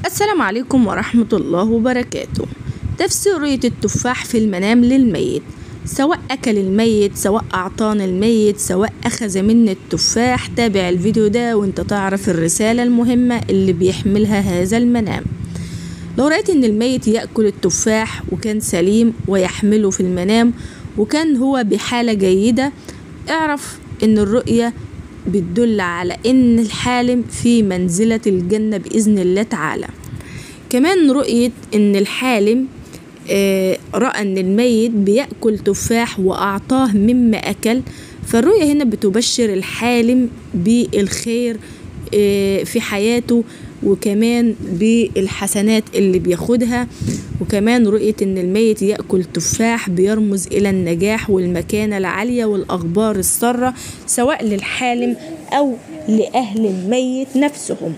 السلام عليكم ورحمة الله وبركاته تفسير رؤية التفاح في المنام للميت سواء أكل الميت سواء أعطان الميت سواء أخذ مني التفاح تابع الفيديو ده وانت تعرف الرسالة المهمة اللي بيحملها هذا المنام لو رأيت إن الميت يأكل التفاح وكان سليم ويحمله في المنام وكان هو بحالة جيدة اعرف إن الرؤية بتدل على إن الحالم في منزلة الجنة بإذن الله تعالى كمان رؤية إن الحالم آه، رأى إن الميت بيأكل تفاح وأعطاه مما أكل فالرؤية هنا بتبشر الحالم بالخير آه، في حياته وكمان بالحسنات اللي بياخدها وكمان رؤية إن الميت يأكل تفاح بيرمز إلى النجاح والمكانة العالية والأخبار السارة سواء للحالم أو لأهل الميت نفسهم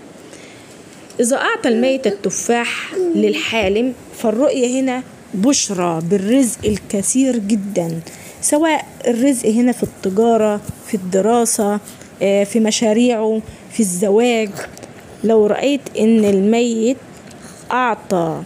إذا أعطى الميت التفاح للحالم فالرؤية هنا بشرى بالرزق الكثير جدا سواء الرزق هنا في التجارة في الدراسة آه، في مشاريعه في الزواج لو رأيت إن الميت أعطى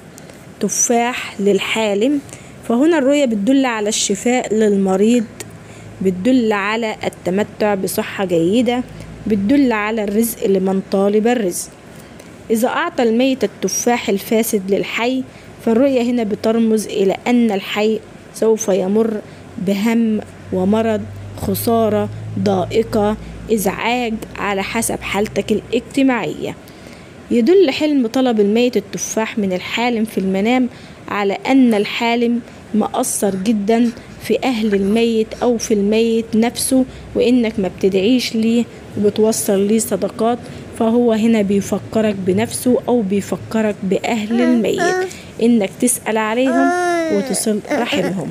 تفاح للحالم فهنا الرؤية بتدل على الشفاء للمريض بتدل على التمتع بصحة جيدة بتدل على الرزق لمن طالب الرزق إذا أعطى الميت التفاح الفاسد للحي فالرؤية هنا بترمز إلى أن الحي سوف يمر بهم ومرض خسارة ضائقة إزعاج على حسب حالتك الاجتماعية يدل حلم طلب الميت التفاح من الحالم في المنام على أن الحالم مقصر جدا في أهل الميت أو في الميت نفسه وإنك ما بتدعيش ليه وبتوصل ليه صدقات فهو هنا بيفكرك بنفسه أو بيفكرك بأهل الميت إنك تسأل عليهم وتصل رحمهم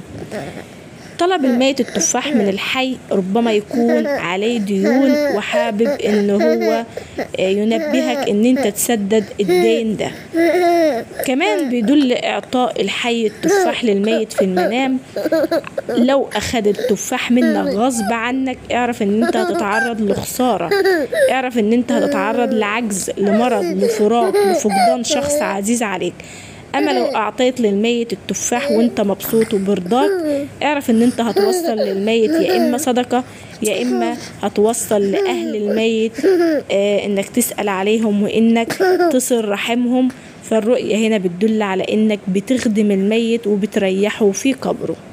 طلب الميت التفاح من الحي ربما يكون عليه ديون وحابب ان هو ينبهك ان انت تسدد الدين ده كمان بيدل اعطاء الحي التفاح للميت في المنام لو اخد التفاح منك غصب عنك اعرف ان انت هتتعرض لخسارة اعرف ان انت هتتعرض لعجز لمرض لفراق لفقدان شخص عزيز عليك اما لو اعطيت للميت التفاح وانت مبسوط وبرضاك اعرف ان انت هتوصل للميت يا اما صدقة يا اما هتوصل لاهل الميت آه انك تسأل عليهم وانك تصل رحمهم فالرؤية هنا بتدل على انك بتخدم الميت وبتريحه في قبره